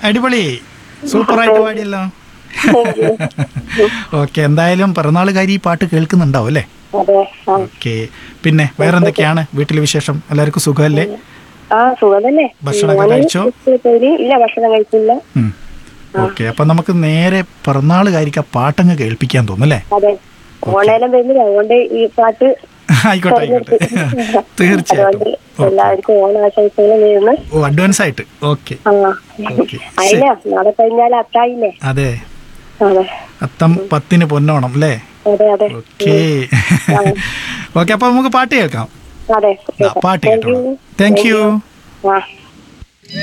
അടിപൊളി സൂപ്പറായിട്ട് പാടിയല്ലോ ഓക്കെ എന്തായാലും പിറന്നാളുകാരി ഈ പാട്ട് കേൾക്കുന്നുണ്ടാവും അല്ലേ അതെ ആ ഓക്കെ പിന്നെ വേറെന്തൊക്കെയാണ് വീട്ടിലെ വിശേഷം എല്ലാവർക്കും സുഖമല്ലേ ആ സുഖം തന്നെ ഭക്ഷണമൊക്കെ മോന് കഴിച്ചോ? സ്കൂളിൽ പോയി. ഇല്ല ഭക്ഷണം കഴിച്ചില്ല ഓക്കെ അപ്പൊ നമുക്ക് നേരെ പിറന്നാളുകാരിക്ക് ആ പാട്ടങ്ങ് കേൾപ്പിക്കാൻ തോന്നുന്നല്ലേ അതെ ഓണേലം വരുന്നില്ല അതുകൊണ്ട് ഈ പാട്ട് ആയിക്കോട്ടെ ആയിക്കോട്ടെ അതുകൊണ്ട് തീർച്ചയായിട്ടും എല്ലാവർക്കും ഓണാശംസകൾ നേരുന്നു ഓ അഡ്വാൻസ് ആയിട്ട് ഓക്കെ ആ ഓക്കെ അതില്ല നാളെ കഴിഞ്ഞാൽ അത്തായില്ലേ അതെ അതെ അത്തം പത്തിന് പൊന്നോണം അല്ലേ അതെ അതെ ഓക്കെ ഓക്കെ അപ്പൊ നമുക്ക് പാട്ട് കേൾക്കാം അതെ ആ, പാട്ട് കേട്ടോളൂ താങ്ക് യു ആ